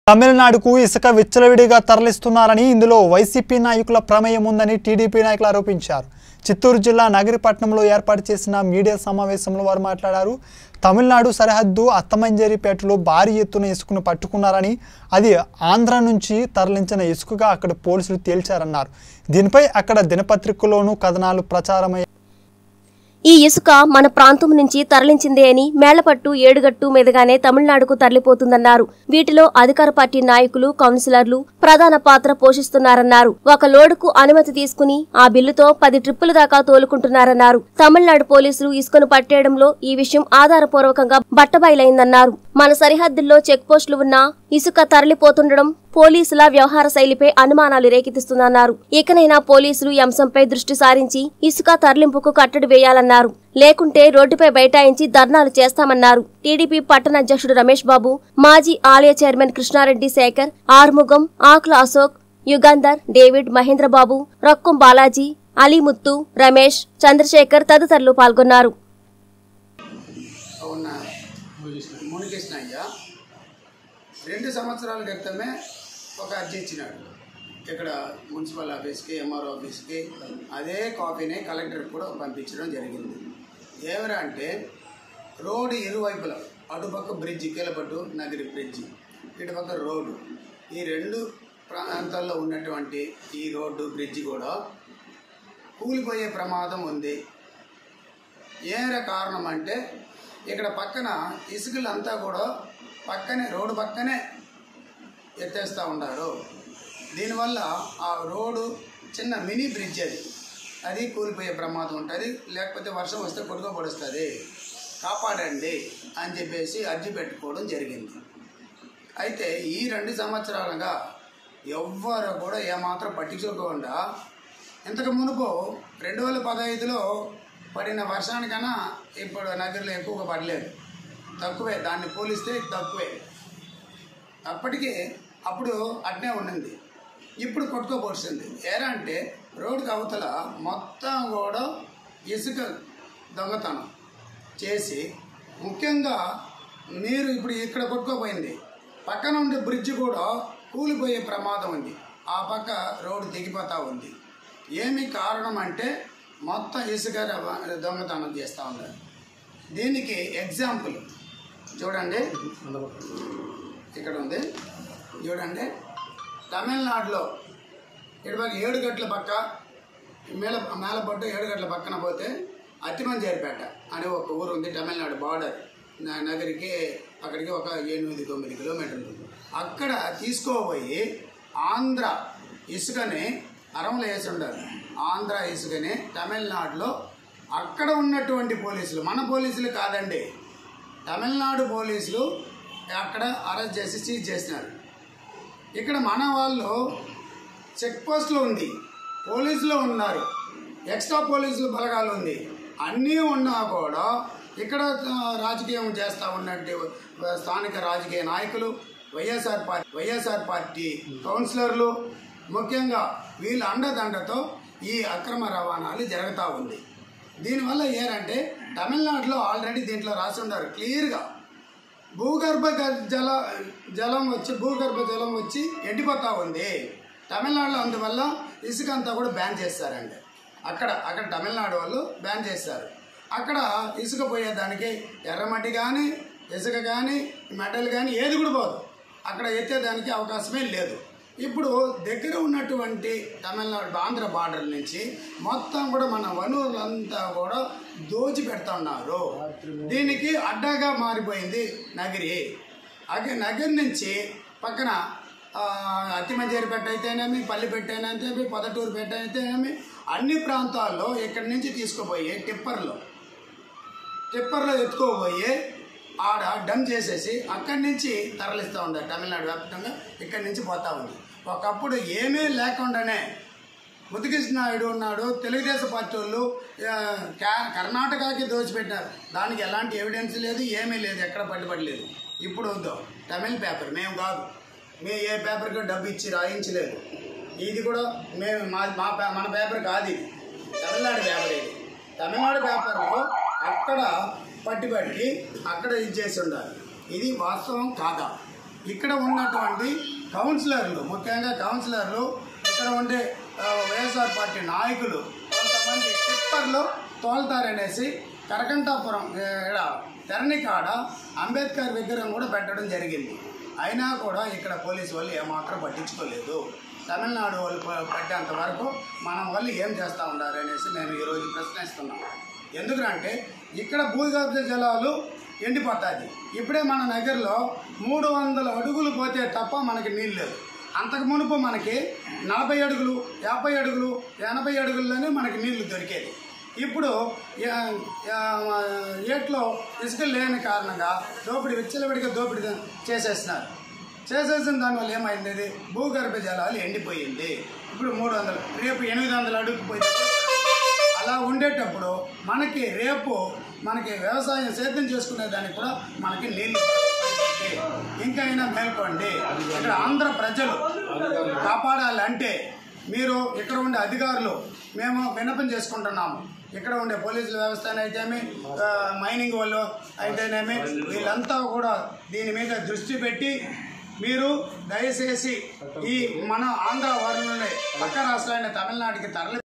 తమిళనాడుకు ఇసుక విచ్చలవిడిగా తరలిస్తున్నారని ఇందులో వైసీపీ నాయకుల ప్రమేయం ఉందని టీడీపీ నాయకులు ఆరోపించారు చిత్తూరు జిల్లా నగరిపట్నంలో ఏర్పాటు చేసిన మీడియా సమావేశంలో వారు మాట్లాడారు తమిళనాడు సరిహద్దు అత్తమంజేరిపేటలో భారీ ఎత్తున ఇసుకను పట్టుకున్నారని అది ఆంధ్ర నుంచి తరలించిన ఇసుకగా అక్కడ పోలీసులు తేల్చారన్నారు దీనిపై అక్కడ దినపత్రికలోనూ కథనాలు ప్రచారమయ్యాయి ఈ ఇసుక మన ప్రాంతం నుంచి తరలించిందే అని మేళ్లపట్టు ఏడుగట్టు మీదుగానే తమిళనాడుకు తరలిపోతుందన్నారు వీటిలో అధికార పార్టీ నాయకులు కౌన్సిలర్లు ప్రధాన పాత్ర పోషిస్తున్నారన్నారు ఒక లోడుకు అనుమతి తీసుకుని ఆ బిల్లుతో పది ట్రిప్పుల దాకా తోలుకుంటున్నారన్నారు తమిళనాడు పోలీసులు ఇసుకను పట్టేయడంలో ఈ విషయం ఆధారపూర్వకంగా బట్టబయలైందన్నారు మన సరిహద్దుల్లో చెక్ పోస్టులు ఉన్నా ఇసుక తరలిపోతుండడం పోలీసుల వ్యవహార శైలిపై అనుమానాలు రేకెత్తిస్తుందన్నారు ఇకనైనా పోలీసులు ఈ అంశంపై దృష్టి సారించి ఇసుక తరలింపుకు కట్టడి వేయాలన్నారు లేకుంటే రోడ్డుపై బైఠాయించి ధర్నాలు చేస్తామన్నారు టీడీపీ పట్టణ అధ్యక్షుడు రమేష్ బాబు మాజీ ఆలయ చైర్మన్ కృష్ణారెడ్డి శేఖర్ ఆర్ముగం ఆకుల అశోక్ యుగంధర్ డేవిడ్ మహేంద్రబాబు రొక్కం బాలాజీ అలీముత్తు రమేష్ చంద్రశేఖర్ తదితరులు పాల్గొన్నారు ఉన్న మునికృష్ణ అయ్య రెండు సంవత్సరాల క్రితమే ఒక అర్జీ ఇచ్చినాడు ఇక్కడ మున్సిపల్ ఆఫీస్కి ఎంఆర్ఓ ఆఫీస్కి అదే కాపీని కలెక్టర్కి కూడా పంపించడం జరిగింది ఏమరా అంటే రోడ్డు ఇరువైపుల అటుపక్క బ్రిడ్జ్ కీలపట్టు నగరి బ్రిడ్జి ఇటుపక్క రోడ్డు ఈ రెండు ప్రాంతాల్లో ఉన్నటువంటి ఈ రోడ్డు బ్రిడ్జి కూడా కూలిపోయే ప్రమాదం ఉంది ఏర కారణం అంటే ఇక్కడ పక్కన ఇసుకలంతా కూడా పక్కనే రోడ్డు పక్కనే ఎత్తేస్తూ ఉన్నారు దీనివల్ల ఆ రోడ్డు చిన్న మినీ బ్రిడ్జ్ అది అది కూలిపోయే ప్రమాదం ఉంటుంది లేకపోతే వర్షం వస్తే కొట్టుకోబడుస్తుంది కాపాడండి అని చెప్పేసి అర్జీ పెట్టుకోవడం జరిగింది అయితే ఈ రెండు సంవత్సరాలుగా ఎవ్వరు కూడా ఏమాత్రం పట్టించుకోకుండా ఇంతకు మునుపు రెండు వేల పదహైదులో పడిన వర్షానికన్నా ఇప్పుడు నగరంలో ఎక్కువగా పడలేదు తక్కువే దాన్ని పోలిస్తే తక్కువే అప్పటికే అప్పుడు అట్నే ఉండింది ఇప్పుడు కొట్టుకోపోతుంది ఏరా అంటే రోడ్డుకి అవతల మొత్తం కూడా ఇసుక దొంగతనం చేసి ముఖ్యంగా నీరు ఇప్పుడు ఇక్కడ కొట్టుకోపోయింది పక్కన ఉండే బ్రిడ్జ్ కూడా కూలిపోయే ప్రమాదం ఉంది ఆ పక్క రోడ్డు దిగిపోతూ ఉంది ఏమి కారణం అంటే మొత్తం ఇసుక రవ- దొంగతనం చేస్తూ ఉన్నారు దీనికి ఎగ్జాంపుల్ చూడండి ఇక్కడ ఉంది చూడండి తమిళనాడులో ఇటుపక్క ఏడు గట్ల పక్క మేల మేలపట్టు ఏడు గట్ల పక్కన పోతే అతిమంజేరిపేట అనే ఒక ఊరు ఉంది తమిళనాడు బార్డర్ న- నగరికి అక్కడికి ఒక ఎనిమిది తొమ్మిది కిలోమీటర్లు అక్కడ తీసుకోపోయి ఆంధ్ర ఇసుకని అరంలో వేసి ఉండారు ఆంధ్ర ఇసుకని తమిళనాడులో అక్కడ ఉన్నటువంటి పోలీసులు మన పోలీసులు కాదండి తమిళనాడు పోలీసులు అక్కడ అరెస్ట్ చేసి సీజ్ చేసినారు ఇక్కడ మన వాళ్ళు చెక్ పోస్ట్లో ఉంది పోలీసులు ఉన్నారు ఎక్స్ట్రా పోలీసులు బలగాలు ఉంది అన్నీ ఉన్నా కూడా ఇక్కడ ఆ, రాజకీయం చేస్తూ ఉన్నట్టు స్థానిక రాజకీయ నాయకులు వైఎస్ఆర్ పార్టీ వైఎస్ఆర్ పార్టీ కౌన్సిలర్లు ముఖ్యంగా వీళ్ళ అండదండతో ఈ అక్రమ రవాణాలు జరుగుతూ ఉంది దీనివల్ల ఏంటంటే తమిళనాడులో ఆల్రెడీ దీంట్లో రాసి ఉన్నారు క్లియర్గా భూగర్భ గ- జల జలం వచ్చి భూగర్భ జలం వచ్చి ఎండిపోతా ఉంది తమిళనాడులో అందువల్ల ఇసుక అంతా కూడా బ్యాన్ చేస్తారండి అక్కడ అక్కడ తమిళనాడు వాళ్ళు బ్యాన్ చేస్తారు అక్కడ ఇసుక పోయేదానికి ఎర్రమట్టి కానీ ఇసుక కానీ మెటల్ కానీ ఏది కూడా పోదు అక్కడ ఎత్తేదానికి అవకాశమే లేదు ఇప్పుడు దగ్గర ఉన్నటువంటి తమిళనాడు ఆంధ్ర బార్డర్ నుంచి మొత్తం కూడా మన వనరులంతా కూడా దోచి పెడుతున్నారు దీనికి అడ్డాగా మారిపోయింది నగిరి అగే నగిరి నుంచి పక్కన ఆ, అతిమంజేరిపేట అయితేనేమి పల్లిపెట్ట అయితేనేమి పొదటూరు పెట్ట అయితేనేమి అన్ని ప్రాంతాల్లో ఇక్కడి నుంచి తీసుకుపోయి టిప్పర్లో టిప్పర్లో ఎత్తుకోబోయి ఆడ డమ్ చేసేసి అక్కడి నుంచి తరలిస్తూ ఉంటారు తమిళనాడు వ్యాప్తంగా ఇక్కడి నుంచి పోతా ఉంది ఒకప్పుడు ఏమీ లేకుండానే ముద్దుకృష్ణ నాయుడు ఉన్నాడు తెలుగుదేశం పార్టీ వాళ్ళు ఆ, కా- కర్ణాటకకి దోచిపెట్టారు దానికి ఎలాంటి ఎవిడెన్స్ లేదు ఏమీ లేదు ఎక్కడ పట్టుబడలేదు ఇప్పుడు వద్దు తమిళ పేపర్ మేము కాదు మేము ఏ పేపర్కి డబ్బు ఇచ్చి రాయించలేదు ఇది కూడా మేము మా మా పే- మన పేపర్ కాదు ఇది తమిళనాడు పేపర్ ఇది తమిళనాడు పేపర్లో అక్కడ పట్టి పట్టి అక్కడ ఇది చేసి ఉండాలి ఇది వాస్తవం కాదా ఇక్కడ ఉన్నటువంటి కౌన్సిలర్లు ముఖ్యంగా కౌన్సిలర్లు ఇక్కడ ఉండే ఆ, వైఎస్ఆర్ పార్టీ నాయకులు కొంతమంది టిప్పర్లు తోలుతారనేసి కరకంటాపురం ఇక్కడ తెరనికాడ అంబేద్కర్ విగ్రహం కూడా పెట్టడం జరిగింది అయినా కూడా ఇక్కడ పోలీసు వాళ్ళు ఏమాత్రం పట్టించుకోలేదు తమిళనాడు వాళ్ళు ప- పట్టేంత వరకు మనం వాళ్ళు ఏం చేస్తూ ఉన్నారు అనేసి మేము ఈరోజు ప్రశ్నిస్తున్నాం ఎందుకంటే ఇక్కడ భూగర్భ జలాలు ఎండిపోతాయి ఇప్పుడే మన నగర్లో మూడు వందల అడుగులు పోతే తప్ప మనకి నీళ్ళు లేదు అంతకు మునుపు మనకి నలభై అడుగులు యాభై అడుగులు ఎనభై అడుగుల్లోనే మనకి నీళ్లు దొరికేది ఇప్పుడు యా- యా- ఏట్లో ఇసుక లేని కారణంగా దోపిడీ విచ్చలవిడిగా దోపిడీ చేసేస్తున్నారు చేసేసిన దానివల్ల ఏమైంది ఇది భూగర్భ జలాలు ఎండిపోయింది ఇప్పుడు మూడు వందలు రేపు ఎనిమిది వందల అడుగు పోయింది అలా ఉండేటప్పుడు మనకి రేపు మనకి వ్యవసాయం సేద్యం చేసుకునే దానికి కూడా మనకి నీళ్ళు ఇంకైనా మేల్కోండి ఇక్కడ ఆంధ్ర ప్రజలు కాపాడాలంటే మీరు ఇక్కడ ఉండే అధికారులు మేము విన్నపం చేసుకుంటున్నాము ఇక్కడ ఉండే పోలీసుల వ్యవస్థ అయితేమి ఆ, మైనింగ్ వాళ్ళు అయితేనేమి వీళ్ళంతా కూడా దీని మీద దృష్టి పెట్టి మీరు దయచేసి ఈ మన ఆంధ్ర వారి నుండి పక్క రాష్ట్రాలైన తమిళనాడుకి తరలి